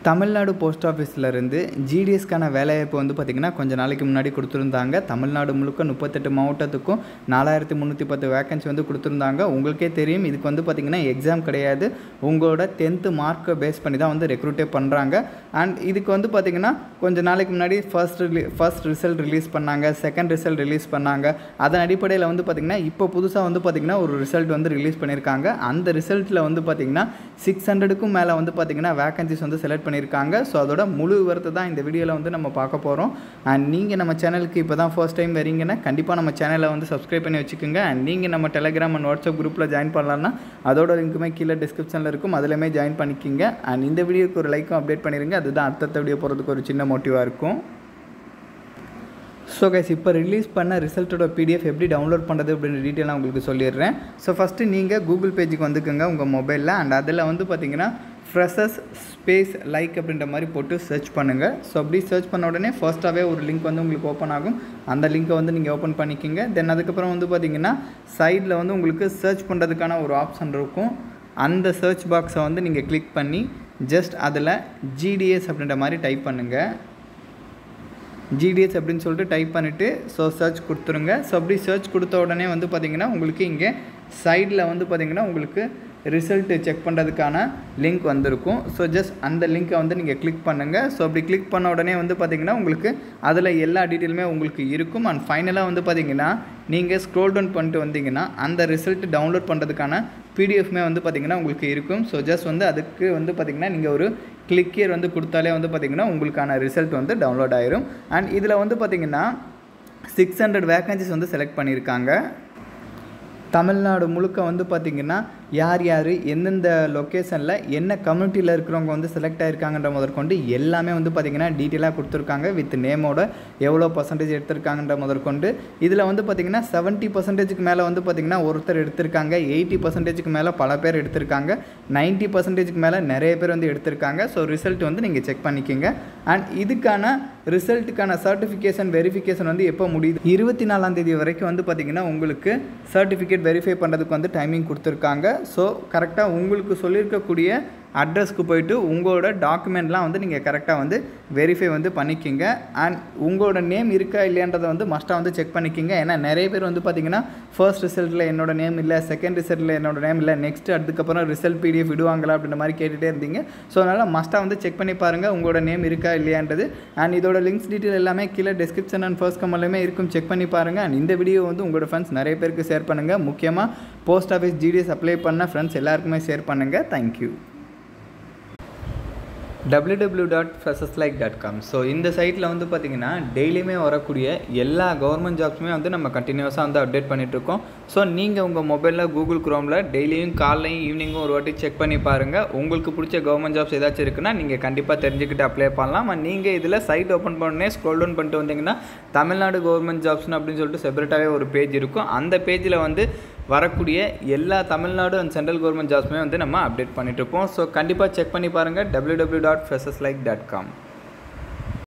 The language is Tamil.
தமிழ்நாடு போஸ்ட் ஆஃபீஸ்லேருந்து ஜிடிஎஸ்க்கான வேலைவாய்ப்பு வந்து பார்த்திங்கன்னா கொஞ்சம் நாளைக்கு முன்னாடி கொடுத்துருந்தாங்க தமிழ்நாடு முழுக்க முப்பத்தெட்டு மாவட்டத்துக்கும் நாலாயிரத்தி முந்நூற்றி பத்து வேக்கன்சி வந்து கொடுத்துருந்தாங்க உங்களுக்கே தெரியும் இதுக்கு வந்து பார்த்திங்கன்னா எக்ஸாம் கிடையாது உங்களோட டென்த்து மார்க்கை பேஸ் பண்ணி தான் வந்து ரெக்ரூட்டே பண்ணுறாங்க அண்ட் இதுக்கு வந்து பார்த்திங்கன்னா கொஞ்சம் நாளைக்கு முன்னாடி ஃபர்ஸ்ட் ரிலீ ஃபர்ஸ்ட் ரிசல்ட் ரிலீஸ் பண்ணாங்க செகண்ட் ரிசல்ட் ரிலீஸ் பண்ணாங்க அதன் அடிப்படையில் வந்து பார்த்திங்கன்னா இப்போ புதுசாக வந்து பார்த்திங்கன்னா ஒரு ரிசல்ட் வந்து ரிலீஸ் பண்ணியிருக்காங்க அந்த ரிசல்ட்டில் வந்து பார்த்திங்கன்னா சிக்ஸ் ஹண்ட்ரடுக்கும் மேலே வந்து பார்த்திங்கன்னா வேகன்சிஸ் வந்து செலக்ட் பண்ணியிருக்காங்க ஸோ அதோட முழு விவரத்தை தான் இந்த வீடியோவில் வந்து நம்ம பார்க்க போகிறோம் அண்ட் நீங்கள் நம்ம சேனலுக்கு இப்போ தான் ஃபர்ஸ்ட் டைம் வரீங்கன்னா கண்டிப்பாக நம்ம சேனலை வந்து சப்ஸ்கிரைப் பண்ணி வச்சுக்கோங்க அண்ட் நீங்கள் நம்ம டெலிகிராம் அண்ட் வாட்ஸ்அப் குரூப்பில் ஜாயின் பண்ணலாம்னா அதோட லிங்க்குமே கீழே டிஸ்கிரிப்ஷனில் இருக்கும் அதிலுமே ஜாயின் பண்ணிக்கிங்க அண்ட் இந்த வீடியோக்கு ஒரு லைக்கும் அப்டேட் பண்ணிடுங்க அதுதான் அடுத்தடுத்த வீடியோ போகிறதுக்கு ஒரு சின்ன மோட்டிவாக இருக்கும் ஸோ கைஸ் இப்போ ரிலீஸ் பண்ண ரிசல்ட்டோட பிடிஎஃப் எப்படி டவுன்லோட் பண்ணுறது அப்படின்னு டீட்டெயிலாக உங்களுக்கு சொல்லிடுறேன் ஸோ ஃபஸ்ட்டு நீங்கள் கூகுள் பேஜுக்கு வந்துக்குங்க உங்கள் மொபைலில் அண்ட் அதில் வந்து பார்த்தீங்கன்னா ஃப்ரெஷஸ் ஸ்பேஸ் லைக் அப்படின்ற மாதிரி போட்டு சர்ச் பண்ணுங்கள் ஸோ அப்படி சர்ச் பண்ண உடனே ஃபர்ஸ்ட்டாகவே ஒரு லிங்க் வந்து உங்களுக்கு ஓப்பன் ஆகும் அந்த லிங்க்கை வந்து நீங்கள் ஓப்பன் பண்ணிக்கிங்க தென் அதுக்கப்புறம் வந்து பார்த்தீங்கன்னா சைடில் வந்து உங்களுக்கு சர்ச் பண்ணுறதுக்கான ஒரு ஆப்ஷன் இருக்கும் அந்த சர்ச் பாக்ஸை வந்து நீங்கள் கிளிக் பண்ணி ஜஸ்ட் அதில் ஜிடிஎஸ் அப்படின்ற மாதிரி டைப் பண்ணுங்கள் ஜிடிஎஸ் அப்படின்னு சொல்லிட்டு டைப் பண்ணிவிட்டு ஸோ சர்ச் கொடுத்துருங்க ஸோ அப்படி சர்ச் கொடுத்த உடனே வந்து பார்த்திங்கன்னா உங்களுக்கு இங்கே சைடில் வந்து பார்த்திங்கன்னா உங்களுக்கு ரிசல்ட்டு செக் பண்ணுறதுக்கான லிங்க் வந்திருக்கும் ஸோ ஜஸ்ட் அந்த லிங்க்கை வந்து நீங்கள் கிளிக் பண்ணுங்கள் ஸோ அப்படி கிளிக் பண்ண உடனே வந்து பார்த்திங்கன்னா உங்களுக்கு அதில் எல்லா டீட்டெயிலுமே உங்களுக்கு இருக்கும் அண்ட் ஃபைனலாக வந்து பார்த்திங்கன்னா நீங்கள் ஸ்க்ரோல் டவுன் பண்ணிட்டு வந்தீங்கன்னா அந்த ரிசல்ட் டவுன்லோட் பண்ணுறதுக்கான பிடிஎஃப்மே வந்து பார்த்திங்கன்னா உங்களுக்கு இருக்கும் ஸோ ஜஸ்ட் வந்து அதுக்கு வந்து பார்த்திங்கன்னா நீங்கள் ஒரு கிளிக்கியர் வந்து கொடுத்தாலே வந்து பார்த்திங்கன்னா உங்களுக்கான ரிசல்ட் வந்து டவுன்லோட் ஆயிரும் அண்ட் இதில் வந்து பார்த்திங்கன்னா சிக்ஸ் ஹண்ட்ரட் வேக்கன்சிஸ் வந்து செலக்ட் பண்ணியிருக்காங்க தமிழ்நாடு முழுக்க வந்து பார்த்திங்கன்னா யார் யார் எந்தெந்த லொக்கேஷனில் என்ன கம்யூனிட்டியில் இருக்கிறவங்க வந்து செலக்ட் ஆகிருக்காங்கன்ற முதற்கொண்டு எல்லாமே வந்து பார்த்திங்கன்னா டீட்டெயிலாக கொடுத்துருக்காங்க வித் நேமோட எவ்வளோ பர்சன்டேஜ் எடுத்திருக்காங்கன்ற முதற்கொண்டு இதில் வந்து பார்த்திங்கன்னா செவன்ட்டி பர்சன்டேஜுக்கு மேலே வந்து பார்த்திங்கன்னா ஒருத்தர் எடுத்திருக்காங்க எயிட்டி பர்சன்டேஜுக்கு மேலே பல பேர் எடுத்திருக்காங்க நைன்ட்டி பர்சன்டேஜுக்கு மேலே நிறைய பேர் வந்து எடுத்திருக்காங்க ஸோ ரிசல்ட் வந்து நீங்கள் செக் பண்ணிக்கோங்க அண்ட் இதுக்கான ரிசல்ட்டுக்கான சர்டிஃபிகேஷன் வெரிஃபிகேஷன் வந்து எப்போ முடியுது இருபத்தி நாலாம் தேதி வரைக்கும் வந்து பார்த்திங்கன்னா உங்களுக்கு சர்டிஃபிகேட் வெரிஃபை பண்ணுறதுக்கு வந்து டைமிங் கொடுத்துருக்காங்க ஸோ கரெக்டாக உங்களுக்கு சொல்லியிருக்கக்கூடிய அட்ரஸ்க்கு போயிட்டு உங்களோட டாக்குமெண்ட்லாம் வந்து நீங்கள் கரெக்டாக வந்து வெரிஃபை வந்து பண்ணிக்கிங்க அண்ட் உங்களோட நேம் இருக்கா இல்லையான்றதை வந்து மஸ்ட்டாக வந்து செக் பண்ணிக்கிங்க ஏன்னா நிறைய பேர் வந்து பார்த்தீங்கன்னா ஃபர்ஸ்ட் ரிசல்ட்டில் என்னோட நேம் இல்லை செகண்ட் ரிசல்ட்டில் என்னோட நேம் இல்லை நெக்ஸ்ட் அதுக்கப்புறம் ரிசல்ட் பிடிஎஃப் விடுவாங்களா அப்படின்ற மாதிரி கேட்டுகிட்டே இருந்தீங்க ஸோ அதனால் மஸ்ட்டாக வந்து செக் பண்ணி பாருங்கள் உங்களோட நேம் இருக்கா இல்லையான்றது அண்ட் இதோட லிங்க்ஸ் டீட்டெயில் எல்லாமே கீழே டிஸ்கிரிப்ஷன் அண்ட் ஃபர்ஸ்ட் கமெண்ட்லையுமே இருக்கும் செக் பண்ணி பாருங்கள் அண்ட் இந்த வீடியோ வந்து உங்களோட ஃப்ரெண்ட்ஸ் நிறைய பேருக்கு ஷேர் பண்ணுங்கள் முக்கியமாக போஸ்ட் ஆஃபீஸ் ஜிடிஎஸ் அப்ளை பண்ண ஃப்ரெண்ட்ஸ் எல்லாருக்குமே ஷேர் பண்ணுங்கள் thank you W dot freshers like dot com so இந்த சைட்டில் வந்து பார்த்திங்கன்னா டெய்லியுமே வரக்கூடிய எல்லா கவர்மெண்ட் ஜாப்ஸுமே வந்து நம்ம கண்டினியூஸாக வந்து அப்டேட் பண்ணிகிட்ருக்கோம் ஸோ நீங்கள் உங்கள் மொபைலில் கூகுள் க்ரோமில் டெய்லியும் காலையும் ஈவினிங்கும் ஒரு வாட்டி செக் பண்ணி பாருங்கள் உங்களுக்கு பிடிச்ச கவர்மெண்ட் ஜாப்ஸ் ஏதாச்சும் இருக்குன்னா நீங்கள் கண்டிப்பாக தெரிஞ்சுக்கிட்டு அப்ளை பண்ணலாம் நீங்கள் இதில் சைட் ஓப்பன் பண்ணே ஸ்க்ரோல் டவுன் பண்ணிட்டு வந்தீங்கன்னா தமிழ்நாடு கவர்மெண்ட் ஜாப்ஸ்னு அப்படின்னு சொல்லிட்டு செப்பரேட்டாகவே ஒரு பேஜ் இருக்கும் அந்த பேஜில் வந்து வரக்கூடிய எல்லா தமிழ்நாடு அண்ட் சென்ட்ரல் கவர்மெண்ட் ஜாப்ஸுமே வந்து நம்ம அப்டேட் பண்ணிகிட்ருப்போம் ஸோ கண்டிப்பாக செக் பண்ணி பாருங்கள் W W dot freshers like dot com